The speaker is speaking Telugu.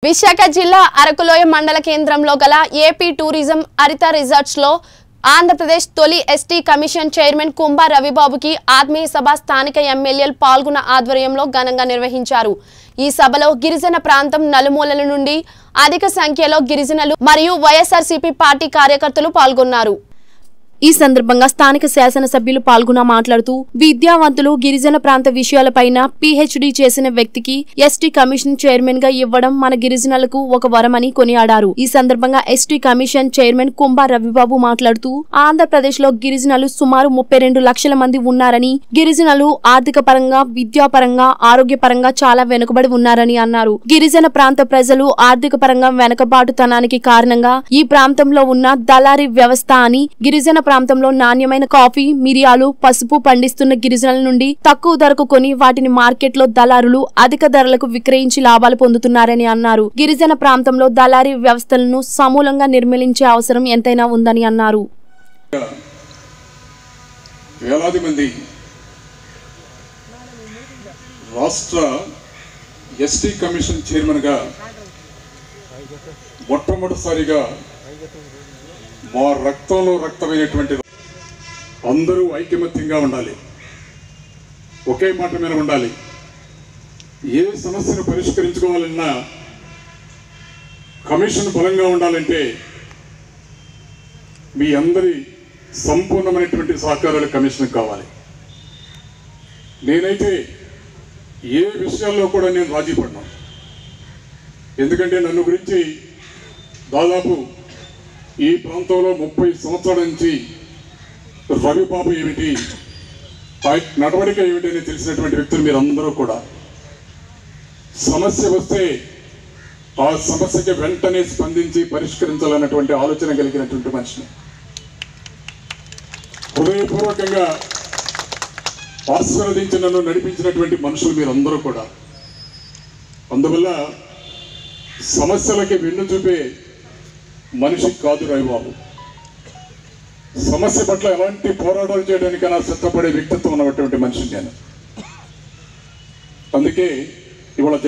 విశాఖ జిల్లా అరకులోయ మండల కేంద్రంలో గల ఏపీ టూరిజం హరిత రిసార్ట్స్ లో ఆంధ్రప్రదేశ్ తొలి ఎస్టీ కమిషన్ చైర్మన్ కుంభ రవిబాబుకి ఆత్మీయ సభ స్థానిక ఎమ్మెల్యేలు పాల్గొన్న ఆధ్వర్యంలో ఘనంగా నిర్వహించారు ఈ సభలో గిరిజన ప్రాంతం నలుమూలల నుండి అధిక సంఖ్యలో గిరిజనులు మరియు వైఎస్ఆర్సీపీ పార్టీ కార్యకర్తలు పాల్గొన్నారు ఈ సందర్భంగా స్థానిక శాసనసభ్యులు పాల్గొన మాట్లాడుతూ విద్యావంతులు గిరిజన ప్రాంత విషయాలపైన పీహెచ్డీ చేసిన వ్యక్తికి ఎస్టీ కమిషన్ చైర్మన్ గా ఇవ్వడం మన గిరిజనులకు ఒక వరమని కొనియాడారు ఈ సందర్భంగా ఎస్టీ కమిషన్ చైర్మన్ కుంభ రవిబాబు మాట్లాడుతూ ఆంధ్రప్రదేశ్ లో గిరిజనులు సుమారు ముప్పై రెండు లక్షల మంది ఉన్నారని గిరిజనులు ఆర్థిక పరంగా విద్యాపరంగా ఆరోగ్యపరంగా చాలా వెనుకబడి ఉన్నారని అన్నారు గిరిజన ప్రాంత ప్రజలు ఆర్థిక పరంగా వెనుకబాటుతనానికి కారణంగా ఈ ప్రాంతంలో ఉన్న దళారీ వ్యవస్థ అని గిరిజన ప్రాంతంలో నాణ్యమైన కాఫీ మిరియాలు పసుపు పండిస్తున్న గిరిజనుల నుండి తక్కువ ధరకు కొని వాటిని మార్కెట్లో దళారులు అధిక ధరలకు విక్రయించి లాభాలు పొందుతున్నారని అన్నారు గిరిజన ప్రాంతంలో దళారీ వ్యవస్థలను సమూలంగా నిర్మూలించే అవసరం ఎంతైనా ఉందని అన్నారు వేలాది మంది రాష్ట్ర ఎస్టీ కమిషన్ చైర్మన్గా మొట్టమొదటిసారిగా మా రక్తంలో రక్తమైనటువంటి అందరూ ఐకమత్యంగా ఉండాలి ఒకే మాట మీద ఉండాలి ఏ సమస్యను పరిష్కరించుకోవాలన్నా కమిషన్ బలంగా ఉండాలంటే మీ అందరి సంపూర్ణమైనటువంటి సహకారాలు కమిషన్ కావాలి నేనైతే ఏ విషయాల్లో కూడా నేను రాజీ పడ్డా ఎందుకంటే నన్ను గురించి దాదాపు ఈ ప్రాంతంలో ముప్పై సంవత్సరాల నుంచి రవిబాబు ఏమిటి ఆయన నడవడిక ఏమిటి అని తెలిసినటువంటి వ్యక్తులు మీరందరూ కూడా సమస్య వస్తే ఆ సమస్యకి వెంటనే స్పందించి పరిష్కరించాలన్నటువంటి ఆలోచన కలిగినటువంటి మనిషిని హృదయపూర్వకంగా ఆశీర్వదించి నన్ను నడిపించినటువంటి మనుషులు మీరందరూ కూడా అందువల్ల సమస్యలకి వెన్ను చూపే మనిషి కాదు రవిబాబు సమస్య పట్ల ఎలాంటి పోరాటాలు చేయడానికైనా సిద్ధపడే వ్యక్తిత్వం ఉన్నటువంటి మనిషిని నేను అందుకే ఇవాళ